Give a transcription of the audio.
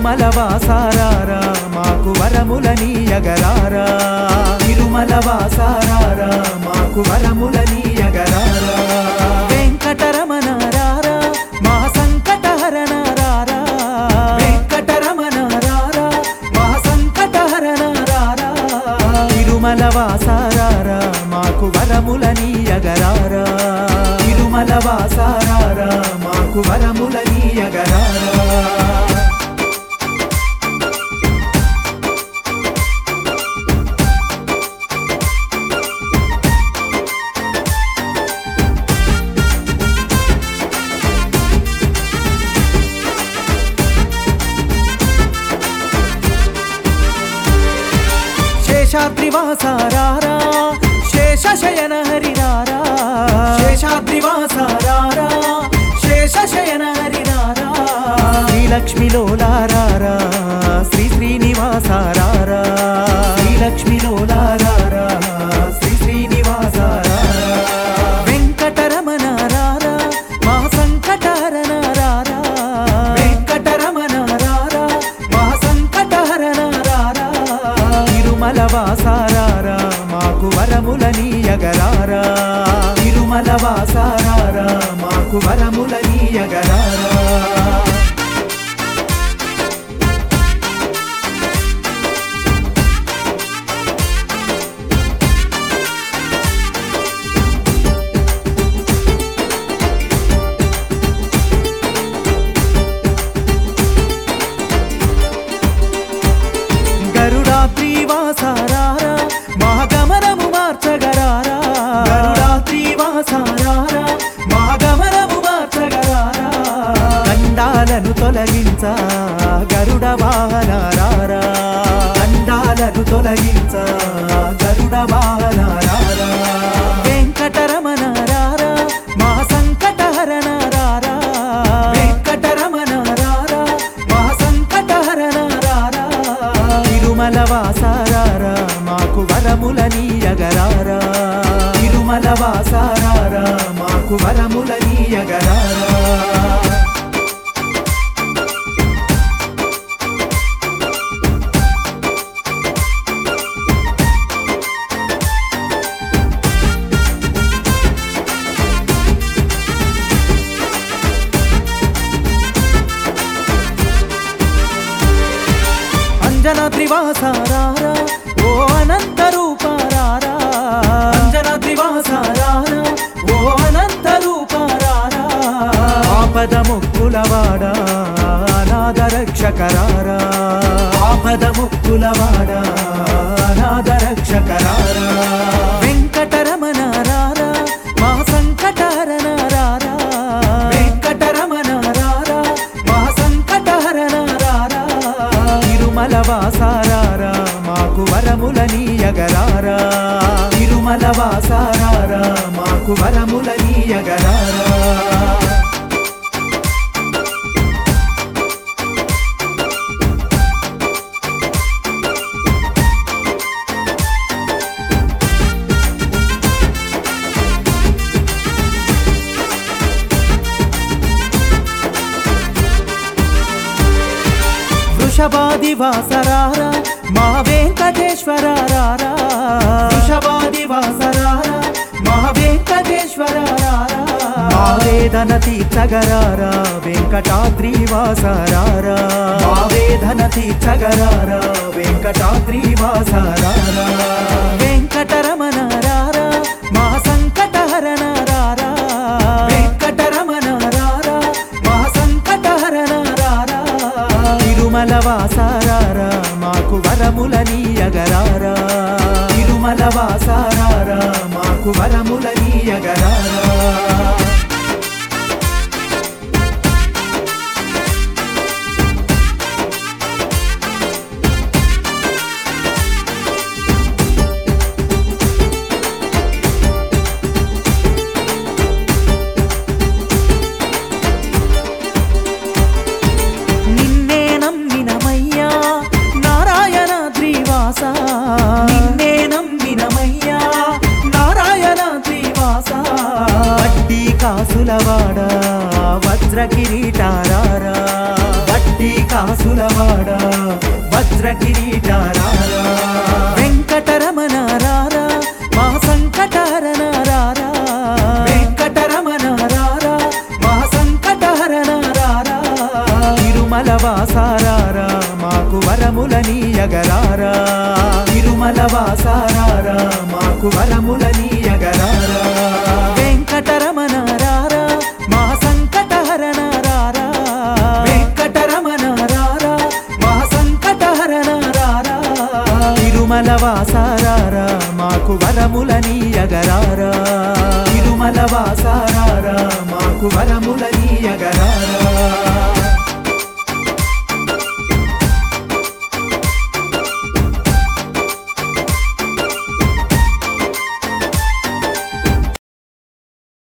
తిరుమల వాసారారా మాకు వరములనీయగరారా తిరుమల వాసారారా మాకు వరములనీయగరారా వెంకటరమణ రారా మా సంకటహరణ రారా వెంకటరమణ రారా మా సంకటహరణ రారా తిరుమల వాసారారా మాకు వరములనీయగరారా తిరుమల వాసారారా మాకు వరములనీయగరారా శేషాద్రివాసారారా శేషశయన హరిరారా శేషాద్రివాసారారా శేషశయన హరిరారా శ్రీలక్ష్మిలోలారారా శ్రీ శ్రీనివాసారారా శ్రీలక్ష్మిలోలారారా శ్రీ శ్రీనివాసారారా వెంకటరమణ రారా మా సంకటహరణ రారా వెంకటరమణ రారా మా సంకటహరణ రారా తిరుమల వాసారారా మాకు వరములనీయగరారా తిరుమల వాసారారా మాకు వరములనీయగరారా గరుడాద్రి వాసారారా మహాగమనము మార్చగరారా గరుడాద్రి వాసారారా మహాగమనము మార్చగరారా దండాలను తొలగించ గరుడ వాహనారారా దండాలను తొలగించ గరుడ వాహనారారా వెంకటరమణ రారా మా సంకటహరణ రారా వెంకటరమణ రారా మా సంకటహరణ రారా తిరుమల వాసారారా మాకు వరములనీయగరారా తిరుమల వాసారారా మాకు వరములనీయగరారా అంజన త్రివాసారారా ఓ అనంత రూపారారా అంజన త్రివాసారారా ఓ అనంత రూపారారా ఆపద ముక్కులవాడా అనాథ రక్షకరారా ఆపద ముక్కులవాడా అనాథ రక్షకరారా వెంకటరమణ రారా మా సంకటహరణ రారా వెంకటరమణ రారా మా సంకటహరణ రారా తిరుమల వాసారారా మాకు వరములనీయగరారా తిరుమల వాసారారా మాకు వరములనీయగరారా వృషభాది వాసరారా మా వెంకటేశ్వరారా వృషభాది వాసరారా మా వెంకటేశ్వరారా మా వేదన తీర్చగరారా వెంకటాద్రి వాసరారా మా వేదన తీర్చగరారా వెంకటాద్రి వాసరారా వెంకటరమణ రారా మా సంకటహరణ రారా వెంకటరమణ రారా మా సంకటహరణ రారా తిరుమల వాసారారా మాకు వరములనీయగరారా తిరుమల వాసారారా మాకు వరములనీయగరారా నిన్నే నమ్మినమయ్యా నారాయణ ద్రివాస నిన్నే నమ్మినమయ్యా నారాయణ ద్రివాస వడ్డీ కాసు వేములవాడ వజ్ర కిరీటారారా వెంకటరమణ రారా మా సంకటహరణ రారా వెంకటరమణ రారా మా సంకటహరణ రారా తిరుమల వాసారారా మాకు వరములనీయగరారా తిరుమల వాసారారా మాకు వరములనీయగరారా వెంకటరమణ రారా మా సంకటహరణ రారా వెంకటరమణ రారా మా సంకటహరణ రారా తిరుమల వాసారారా మాకు వరములనీయగరారా తిరుమల వాసారారా మాకు వరములనీయగరారా